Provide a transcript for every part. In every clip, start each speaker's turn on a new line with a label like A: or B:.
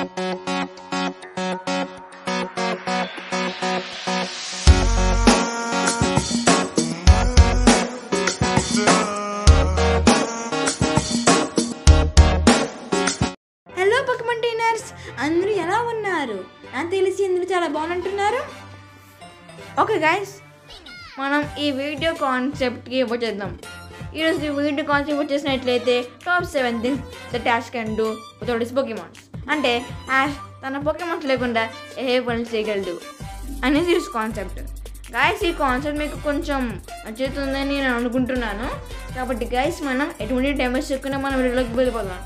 A: hello పక్కమంటైనర్స్ అందరూ ఎలా ఉన్నారు నాకు తెలిసి అందరూ చాలా బాగుంటున్నారు ఓకే గైస్ మనం ఈ వీడియో కాన్సెప్ట్కి వచ్చేద్దాం ఈరోజు ఈ వీడియో కాన్సెప్ట్ వచ్చేసినట్లయితే top seven things that Ash can do without his Pokemons అంటే యాష్ తన పొకిమాన్స్ లేకుండా ఏ పనులు చేయగలడు అనేది ఈ కాన్సెప్ట్ గాయస్ ఈ కాన్సెప్ట్ మీకు కొంచెం నచ్చుతుందని నేను అనుకుంటున్నాను కాబట్టి గైస్ మనం ఎటువంటి టైం వేస్ట్ చేయకుండా మనం వీడియోలోకి వెళ్ళిపోదాం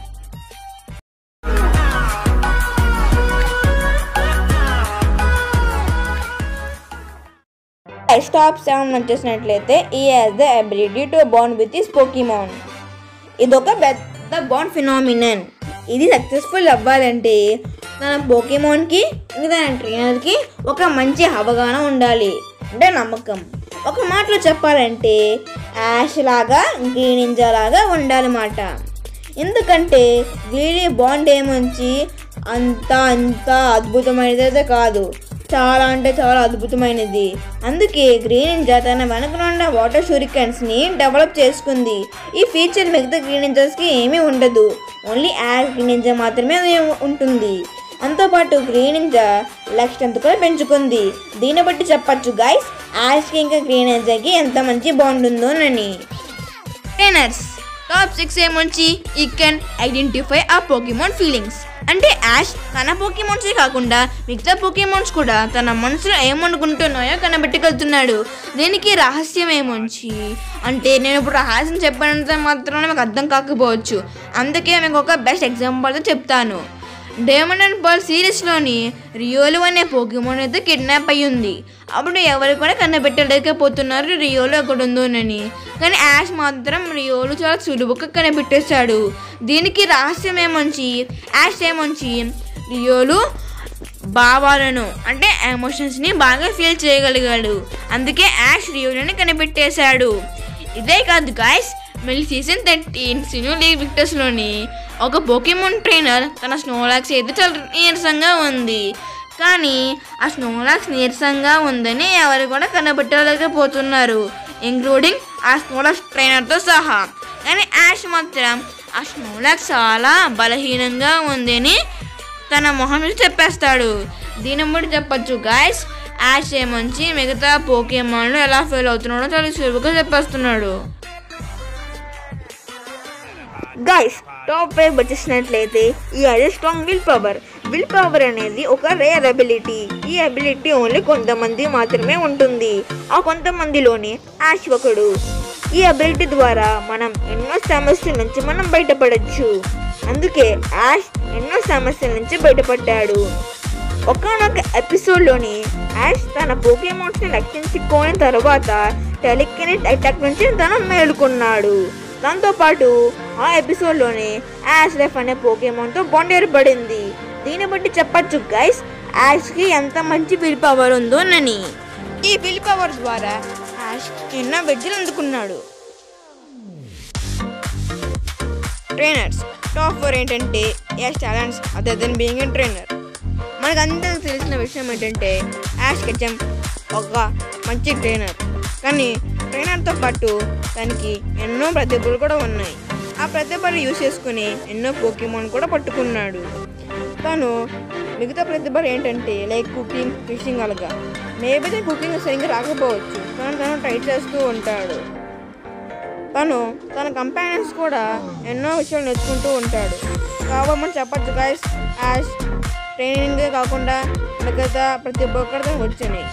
A: స్టాప్ సెవెన్ వచ్చేసినట్లయితే he has the ability to bond with this Pokemon ఇదొక పెద్ద బాండ్ ఫినామినన్ ఇది సక్సెస్ఫుల్ అవ్వాలంటే తన పోకీమాన్కి ఇంకా తన ట్రైనర్కి ఒక మంచి అవగాహన ఉండాలి అంటే నమ్మకం ఒక మాటలో చెప్పాలంటే యాష్ లాగా గ్రీనింజా లాగా ఉండాలన్నమాట ఎందుకంటే వీరి బాండ్ ఏమొచ్చి అంత అంత అద్భుతమైనది అయితే కాదు చాలా అంటే చాలా అద్భుతమైనది అందుకే గ్రీన్ ఇంజా తన వెనక ఉన్న వాటర్ షూరికన్స్ని డెవలప్ చేసుకుంది ఈ ఫీచర్ మిగతా గ్రీన్ ఇంజాస్కి ఏమీ ఉండదు ఓన్లీ యాడ్ గ్రీన్ ఇంజా మాత్రమే అది ఉంటుంది అంతోపాటు గ్రీన్ ఇంజా లక్ష్యంతో కూడా పెంచుకుంది దీన్ని బట్టి చెప్పచ్చు గైస్ యాష్కి ఇంకా గ్రీన్ ఇంజాకి ఎంత మంచి బాండ్ ఉందోనని ట్రైనర్స్ టాప్ సిక్స్ ఏమొచ్చి he can identify a Pokemon feelings అంటే యాష్ తన పోకిమోన్సే కాకుండా మిగతా పోకిమోన్స్ కూడా తన మనసులో ఏమనుకుంటున్నాయో కనబెట్టగలుగుతున్నాడు దీనికి రహస్యం ఏమొచ్చి అంటే నేను ఇప్పుడు రహస్యం చెప్పినంత మాత్రమే మీకు అర్థం కాకపోవచ్చు అందుకే మీకు ఒక బెస్ట్ ఎగ్జాంపుల్తో చెప్తాను డేమన్ అండ్ పర్ల్ సిరీస్లోని రియోలు అనే పోకిమోన్ అయితే కిడ్నాప్ అయి ఉంది అప్పుడు ఎవరు కూడా కనిపెట్టలేకపోతున్నారు రియోలో ఎక్కడ ఉందోనని కానీ యాష్ మాత్రం రియోలు చాలా సులువుగా కనిపెట్టేశాడు దీనికి రహస్యం ఏమొంచి యాష్ ఏమొంచి రియోలు భావాలను అంటే ఎమోషన్స్ని బాగా ఫీల్ చేయగలిగాడు అందుకే యాష్ రియోలని కనిపెట్టేశాడు ఇదే కాదు గాయస్ మళ్ళీ సీజన్ థర్టీన్ సినూ లీగ్ విక్టర్స్లోని ఒక పోకేమోన్ ట్రైనర్ తన స్నోలాక్స్ అయితే చాలా నీరసంగా ఉంది కానీ ఆ స్నోలాక్స్ నీరసంగా ఉందని ఎవరు కూడా కనబెట్టలేకపోతున్నారు ఇంక్లూడింగ్ ఆ స్నోలాక్స్ ట్రైనర్తో సహా కానీ యాష్ మాత్రం ఆ స్నోలాక్స్ చాలా బలహీనంగా ఉందని తన మొహం నుంచి చెప్పేస్తాడు దీని బట్టి చెప్పచ్చు గాయస్ యాష్ ఏమంచి మిగతా పోకేమాన్లు ఎలా ఫెయిల్ అవుతున్నాడో చాలా సులువుగా చెప్పేస్తున్నాడు గైస్ టాప్ ఫైవ్ వచ్చేసినట్లయితే ఈ అదే strong willpower willpower అనేది ఒక రేర్ అబిలిటీ ఈ అబిలిటీ ఓన్లీ కొంతమంది మాత్రమే ఉంటుంది ఆ కొంతమందిలోని యాష్ ఒకడు ఈ అబిలిటీ ద్వారా మనం ఎన్నో సమస్యల నుంచి మనం బయటపడచ్చు అందుకే యాష్ ఎన్నో సమస్యల నుంచి బయటపడ్డాడు ఒకనొక ఎపిసోడ్లోని యాష్ తన పోకేమోన్స్ని రక్షించుకోని తర్వాత టెలికెనెట్ అటాక్ నుంచి తను మేలుకున్నాడు దాంతోపాటు ఆ ఎపిసోడ్లోనే యాష్ లెఫ్ అనే పోకేమోన్తో బాండ్ ఏర్పడింది దీన్ని బట్టి చెప్పచ్చు గైస్ యాష్కి ఎంత మంచి విల్ పవర్ ఉందోనని ఈ విల్ పవర్ ద్వారా యాష్ ఎన్నో వెజ్జలు అందుకున్నాడు ట్రైనర్స్ టాప్ ఫోర్ ఏంటంటే Ash talents other than being a trainer మనకు అందరికి తెలిసిన విషయం ఏంటంటే యాష్ కెచం ఒక మంచి ట్రైనర్ కానీ ట్రైనర్తో పాటు తనకి ఎన్నో ప్రతిభలు కూడా ఉన్నాయి ఆ ప్రతిభలు యూజ్ చేసుకుని ఎన్నో పోకిమోన్ కూడా పట్టుకున్నాడు తను మిగతా ప్రతిభలు ఏంటంటే లైక్ కుకింగ్ ఫిషింగ్ అలాగా మేబీ కుకింగ్ సరిగ్గా రాకపోవచ్చు కానీ తను ట్రై చేస్తూ ఉంటాడు తను తన కంపానియన్స్ కూడా ఎన్నో విషయాలు నేర్చుకుంటూ ఉంటాడు కాబట్టి మనం చెప్పచ్చు గాయస్ యాష్ ట్రైనింగే కాకుండా మిగతా ప్రతి ఒక్కరితో వచ్చినాయి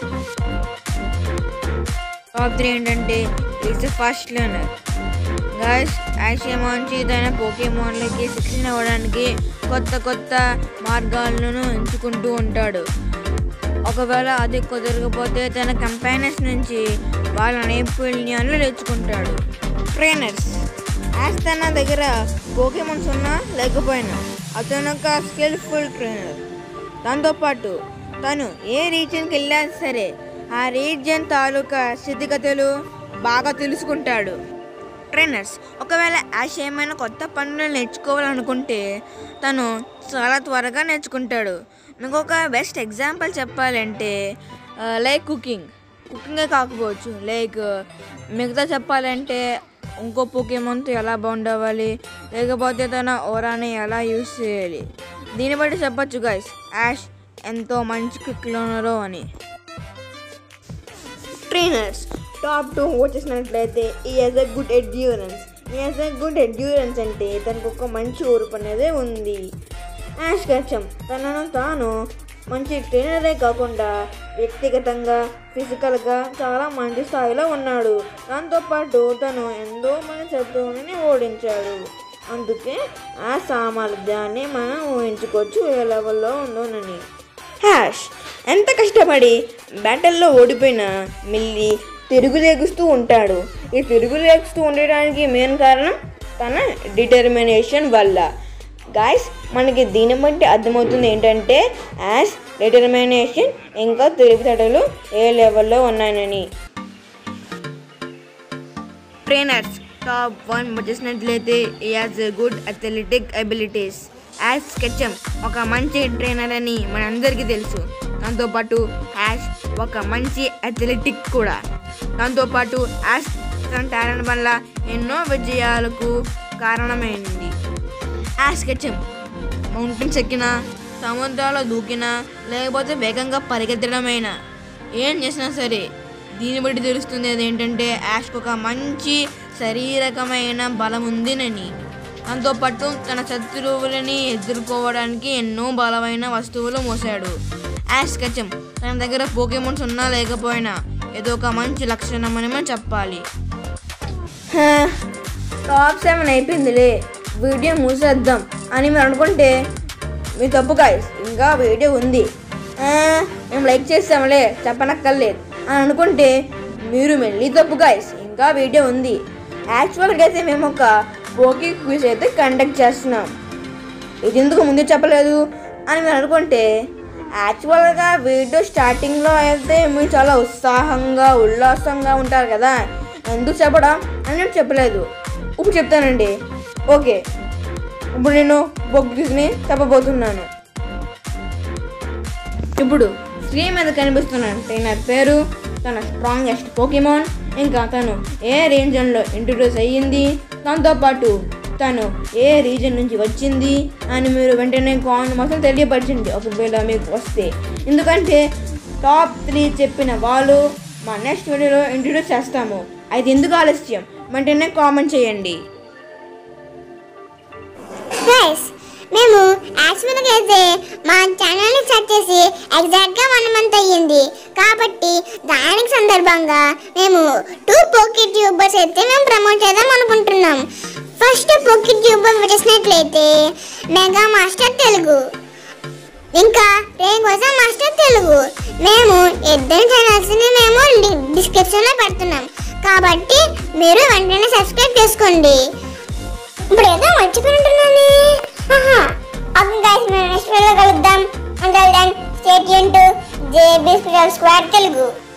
A: టాప్ త్రీ ఏంటంటే ఈజ్ ఫాస్ట్ లెర్నర్ గాయస్ యాషియమాన్చి తన పోకేమోన్లకి శిక్షణ ఇవ్వడానికి కొత్త కొత్త మార్గాలను ఎంచుకుంటూ ఉంటాడు ఒకవేళ అది కుదరకపోతే తన కంపానియన్స్ నుంచి వాళ్ళ నైపుణ్యాలు నేర్చుకుంటాడు ట్రైనర్స్ యాష్ తన దగ్గర పోకేమోన్స్ ఉన్నా లేకపోయినా అతను ఒక స్కిల్ఫుల్ ట్రైనర్ దాంతోపాటు తను ఏ రీజియన్కి వెళ్ళినా సరే ఆ రీజియన్ తాలూకా స్థితిగతులు బాగా తెలుసుకుంటాడు ట్రైనర్స్ ఒకవేళ యాష్ ఏమైనా కొత్త పనులు నేర్చుకోవాలనుకుంటే తను చాలా త్వరగా నేర్చుకుంటాడు మీకు ఒక బెస్ట్ ఎగ్జాంపుల్ చెప్పాలంటే లైక్ కుకింగ్ కుకింగే కాకపోవచ్చు లైక్ మిగతా చెప్పాలంటే ఇంకో పోకేమోన్తో ఎలా బాండ్ అవ్వాలి లేకపోతే తన ఓరాని ఎలా యూస్ చేయాలి దీన్ని బట్టి చెప్పొచ్చు గైస్ యాష్ ఎంతో మంచి క్విక్లోనరో అని ట్రైనర్స్ టాప్ టూ వచ్చేసినట్లయితే he has a good endurance he has a good endurance అంటే తనకు ఒక మంచి ఊరుపు అనేది ఉంది యాష్ కచ్చం తనను తాను మంచి ట్రైనరే కాకుండా వ్యక్తిగతంగా ఫిజికల్గా చాలా మంచి స్థాయిలో ఉన్నాడు దాంతోపాటు తను ఎంతో మంది శత్రువుని ఓడించాడు అందుకే ఆ సామర్థ్యాన్ని మనం ఊహించుకోవచ్చు ఏ లెవెల్లో ఉందోనని హ్యాష్ ఎంత కష్టపడి బ్యాటిల్లో ఓడిపోయిన మిల్లి తిరుగులేగుస్తూ ఉంటాడు ఈ తిరుగులేగుస్తూ ఉండడానికి మెయిన్ కారణం తన డిటర్మినేషన్ వల్ల గాయస్ మనకి దీన్ని బట్టి అర్థమవుతుంది ఏంటంటే యాష్ డిటర్మినేషన్ ఇంకా తిరుగుతడలు ఏ లెవెల్లో ఉన్నాయని ట్రైనర్స్ టాప్ వన్ వచ్చేసినట్లయితే has good athletic abilities has స్కెచం ఒక మంచి ట్రైనర్ అని మనందరికీ తెలుసు దాంతోపాటు యాష్ ఒక మంచి అథ్లెటిక్ కూడా దాంతోపాటు యాష్ తన టాలెంట్ వల్ల ఎన్నో విజయాలకు కారణమైంది యాష్ స్కెచం మౌంటైన్స్ ఎక్కినా సముద్రాల్లో దూకినా లేకపోతే వేగంగా పరిగెత్తడమైనా ఏం చేసినా సరే దీన్ని బట్టి తెలుస్తుంది ఏంటంటే యాష్కి ఒక మంచి శారీరకమైన బలం ఉందినని దాంతోపాటు తన శత్రువులని ఎదుర్కోవడానికి ఎన్నో బలమైన వస్తువులు మోసాడు యాష్ కచం తన దగ్గర పోకేమోన్స్ ఉన్నా లేకపోయినా ఏదో ఒక మంచి లక్షణం అని మనం చెప్పాలి టాప్ సెవెన్ అయిపోయిందిలే వీడియో మూసేద్దాం అని మీరు అనుకుంటే మీ తప్పు గాయస్ ఇంకా వీడియో ఉంది ఆ, మేము లైక్ చేస్తాంలే చెప్పనక్కర్లేదు అని అనుకుంటే మీరు మళ్ళీ తప్పు గాయస్ ఇంకా వీడియో ఉంది యాక్చువల్గా అయితే మేము ఒక పోకీ క్విజ్ అయితే కండక్ట్ చేస్తున్నాం ఇది ఎందుకు ముందే చెప్పలేదు అని మీరు అనుకుంటే యాక్చువల్గా వీడియో స్టార్టింగ్లో అయితే మీరు చాలా ఉత్సాహంగా ఉల్లాసంగా ఉంటారు కదా ఎందుకు చెప్పడం అని నేను చెప్పలేదు ఇప్పుడు చెప్తానండి ఓకే ఇప్పుడు నేను బొక్ క్విజ్ని చెప్పబోతున్నాను ఇప్పుడు స్క్రీన్ మీద కనిపిస్తున్న ట్రైనర్ పేరు తన స్ట్రాంగెస్ట్ పోకిమాన్ ఇంకా తను ఏ రీజన్లో ఇంట్రడ్యూస్ అయ్యింది దాంతోపాటు తను ఏ రీజన్ నుంచి వచ్చింది అని మీరు వెంటనే కాన్ మొత్తం తెలియపరచండి ఒకవేళ మీకు వస్తే ఎందుకంటే టాప్ త్రీ చెప్పిన వాళ్ళు మా నెక్స్ట్ వీడియోలో ఇంట్రడ్యూస్ చేస్తాము అయితే ఎందుకు ఆలస్యం వెంటనే కామెంట్ చేయండి
B: గైస్ మేము యాక్చువల్గా అయితే మా ఛానల్ని సెర్చ్ చేసి ఎగ్జాక్ట్గా వన్ మంత్ అయ్యింది కాబట్టి దానికి సందర్భంగా మేము టూ పోకెట్ ట్యూబర్స్ అయితే మేము ప్రమోట్ చేద్దాం అనుకుంటున్నాం ఫస్ట్ పోకెట్ ట్యూబర్ వచ్చేసినట్లయితే మెగా మాస్టర్ తెలుగు ఇంకా రేంగోజా మాస్టర్ తెలుగు మేము ఇద్దరు ఛానల్స్ని మేము డిస్క్రిప్షన్లో పెడుతున్నాం కాబట్టి మీరు వెంటనే సబ్స్క్రైబ్ చేసుకోండి ఇప్పుడు ఏదో మర్చిపోయినట్టున్నాను ఆహా అప్పుడు గైస్ మేము నెక్స్ట్ వీడియో కలుద్దాం until then stay tune to JB special squad Telugu